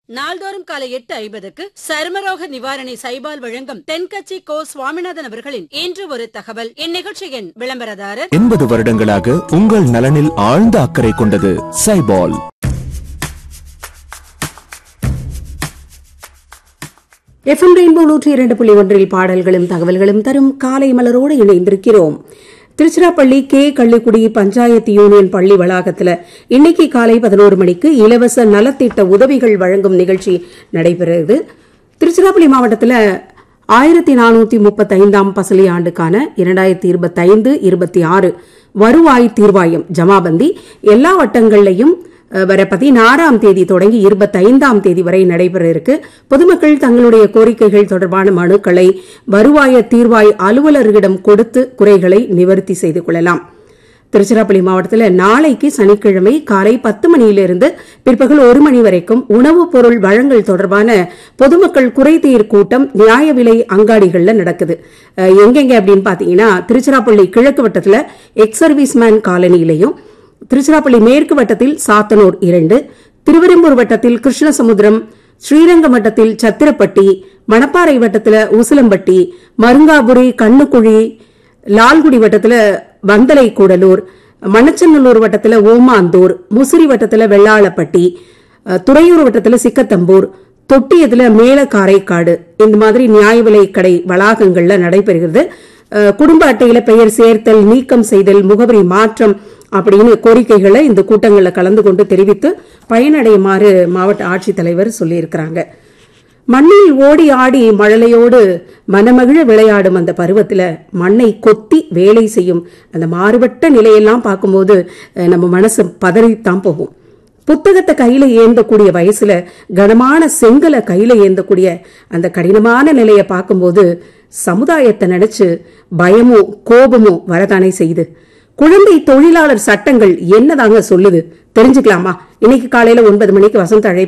நாள்தோறும் காலை எட்டு ஐம்பதுக்கு சருமரோக நிவாரணி சைபால் வழங்கும் தென்கட்சி கோ சுவாமிநாதன் அவர்களின் இன்று ஒரு தகவல் இந்நிகழ்ச்சியின் விளம்பரதாரர் எண்பது வருடங்களாக உங்கள் நலனில் ஆழ்ந்த அக்கறை கொண்டது சைபால் எஃப்எம் ரெயின்போ நூற்றி இரண்டு புள்ளி ஒன்றில் பாடல்களும் தகவல்களும் தரும் காலை மலரோடு இணைந்திருக்கிறோம் திருச்சிராப்பள்ளி கே கள்ளிக்குடி பஞ்சாயத்து யூனியன் பள்ளி வளாகத்தில் இன்னைக்கு காலை பதினோரு மணிக்கு இலவச நலத்திட்ட உதவிகள் வழங்கும் நிகழ்ச்சி நடைபெறுகிறது திருச்சிராப்பள்ளி மாவட்டத்தில் ஆயிரத்தி நானூத்தி முப்பத்தைந்தாம் பசலி ஆண்டுக்கான இரண்டாயிரத்தி இருபத்தைந்து இருபத்தி ஆறு வருவாய் தீர்வாயம் ஜமாபந்தி எல்லா வட்டங்கள்லையும் அஹ், வர பதினாறாம் தேதி தொடங்கி இருபத்தைந்தாம் தேதி வரை நடைபெற இருக்கு பொதுமக்கள் தங்களுடைய கோரிக்கைகள் தொடர்பான மனுக்களை வருவாய தீர்வாய் அலுவலர்களிடம் கொடுத்து குறைகளை நிவர்த்தி செய்து கொள்ளலாம் திருச்சிராப்பள்ளி மாவட்டத்தில் நாளைக்கு சனிக்கிழமை காலை பத்து மணியிலிருந்து பிற்பகல் ஒரு மணி வரைக்கும் உணவுப் பொருள் வழங்கல் தொடர்பான பொதுமக்கள் குறைதீர் கூட்டம் நியாய விலை அங்காடிகள்ல நடக்குது அஹ், எங்கெங்க அப்படின்னு பாத்தீங்கன்னா திருச்சிராப்பள்ளி கிழக்கு வட்டத்தில் எக்ஸ் சர்வீஸ்மேன் காலனியிலையும் திருச்சிராப்பள்ளி மேற்கு வட்டத்தில் சாத்தனூர் இரண்டு திருவெரும்பூர் வட்டத்தில் கிருஷ்ணசமுத்திரம் ஸ்ரீரங்கம் வட்டத்தில் சத்திரப்பட்டி மணப்பாறை வட்டத்துல உசிலம்பட்டி மருங்காபுரி கண்ணுக்குழி லால்குடி வட்டத்துல வந்தலை கூடலூர் மணச்சநல்லூர் வட்டத்துல ஓமாந்தூர் முசிறி வட்டத்துல வெள்ளாளப்பட்டி அஹ், துறையூர் வட்டத்துல சிக்கத்தம்பூர் தொட்டியத்துல மேல காரைக்காடு இந்த மாதிரி நியாய விலை கடை வளாகங்கள்ல நடைபெறுகிறது அஹ், குடும்ப அட்டையில பெயர் சேர்த்தல் நீக்கம் செய்தல் முகவரி மாற்றம் அப்படின்னு கோரிக்கைகளை இந்த கூட்டங்களில் கலந்து கொண்டு தெரிவித்து பயனடையுமாறு மாவட்ட ஆட்சித்தலைவர் சொல்லியிருக்கிறாங்க மண்ணில் ஓடி ஆடி மழலையோடு மனமகிழ விளையாடும் அந்த பருவத்துல மண்ணை கொத்தி வேலை செய்யும் அந்த மாறுபட்ட நிலையெல்லாம் பார்க்கும்போது அஹ், நம்ம மனசு பதறித்தான் போகும் புத்தகத்தை கையில ஏந்தக்கூடிய வயசுல கனமான செங்கலை கையில ஏந்தக்கூடிய அந்த கடினமான நிலையை பார்க்கும்போது சமுதாயத்தை நினைச்சு பயமும் கோபமும் வரதானே செய்யுது குழந்தை தொழிலாளர் சட்டங்கள் என்னதாங்க சொல்லுது தெரிஞ்சுக்கலாமா இன்னைக்கு காலையில ஒன்பது மணிக்கு வசந்த அழைப்பு